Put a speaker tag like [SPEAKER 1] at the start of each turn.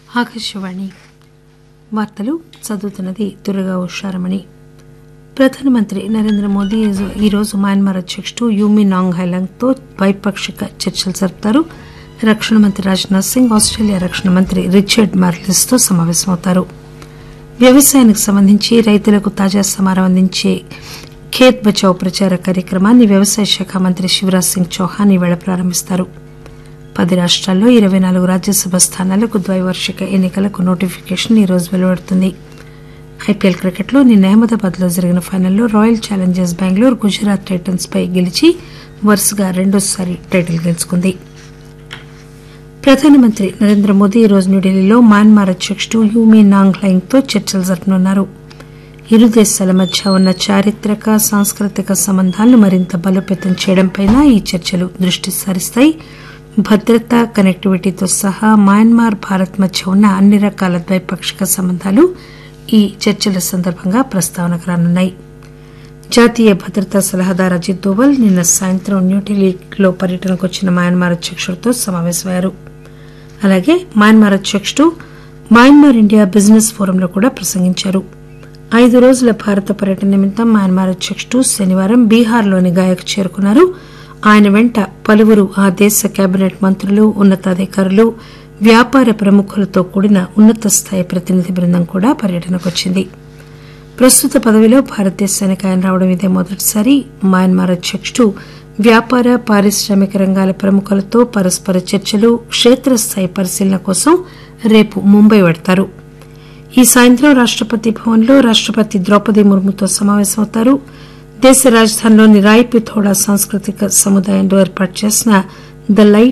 [SPEAKER 1] ఆకాశవాణి వార్తలు చదువుతున్నది దుర్గా ఉషారమణి ప్రధానమంత్రి నరేంద్ర మోదీ ఈజు- ఈరోజు మయన్మార్ అధ్యకుడు యూమి నాంగ్ హైలాంగ్తో ద్వైపాక్షిక చర్చలు జరుపుతారు రక్షణ మంత్రి రాజ్నాథ్ సింగ్ ఆస్ట్రేలియా రక్షణ మంత్రి రిచర్డ్ మార్లిస్తో సమావేశమవుతారు వ్యవసాయానికి సంబంధించి రైతులకు తాజా సమాచారం అందించే ఖేత్ బచావ్ ప్రచార కార్యక్రమాన్ని వ్యవసాయ శాఖ మంత్రి శివరాజ్ సింగ్ చౌహాన్ ఈవేళ ప్రారంభిస్తారు పది రాష్ట్రాల్లో ఇరవై నాలుగు రాజ్యసభ స్థానాలకు ద్వైవార్షిక ఎన్నికలకు నోటిఫికేషన్ ఈ రోజు వెలువడుతుంది ఐపీఎల్ క్రికెట్లో నిన్న అహ్మదాబాద్ లో జరిగిన ఫైనల్లో Royal Challengers Bengaluru Gujarat Titans పై గెలిచి వరుసగా రెండోసారి టైటిల్ గెలుచుకుంది ప్రధానమంత్రి నరేంద్ర మోదీ ఈరోజు న్యూఢిల్లీలో మయన్మార్ అధ్యకుడు యూమీ నాంగ్ లైంగ్ తో చర్చలు జరపనున్నారు ఇరు దేశాల మధ్య ఉన్న చారిత్రక సాంస్కృతిక సంబంధాలను మరింత బలోపేతం చేయడంపై ఈ చర్చలు దృష్టి సారిస్తాయి భద్రత కనెక్టివిటీతో సహా మయన్మార్ భారత్ మధ్య ఉన్న అన్ని రకాల ద్వైపాక్షిక సంబంధాలు ఈ చర్చల సందర్భంగా ప్రస్తావనకు రానున్నాయి జాతీయ భద్రతా సలహాదారు అజిత్ దోవల్ నిన్న సాయంత్రం న్యూఢిల్లీలో పర్యటనకు వచ్చిన మయన్మార్ అధ్యకుడితో సమావేశమయ్యారు అలాగే మయన్మార్ అధ్యకుడు మయన్మార్ ఇండియా బిజినెస్ ఫోరంలో కూడా ప్రసంగించారు ఐదు రోజుల భారత పర్యటన నిమిత్తం మయన్మార్ అధ్యకుడు శనివారం బీహార్లోని గాయకు చేరుకున్నారు ఆయన వెంట పలువురు ఆ దేశ కేబినెట్ మంత్రులు ఉన్నతాధికారులు వ్యాపార ప్రముఖులతో కూడిన ఉన్నత స్థాయి ప్రతినిధి బృందం కూడా పర్యటనకు వచ్చింది ప్రస్తుత పదవిలో భారతదేశానికి ఆయన రావడం ఇదే మొదటిసారి మయన్మార్ అధ్యకుడు వ్యాపార పారిశ్రామిక రంగాల ప్రముఖులతో పరస్పర చర్చలు క్షేత్రస్థాయి పరిశీలన కోసం రేపు ముంబై వెడతారు ఈ సాయంత్రం రాష్టపతి భవన్లో రాష్టపతి ద్రౌపది ముర్ముతో సమావేశమవుతారు దేశ రాజధానిలోని రాయ్ పిథోడా సాంస్కృతిక సముదాయంలో ఏర్పాటు చేసిన ద లైట్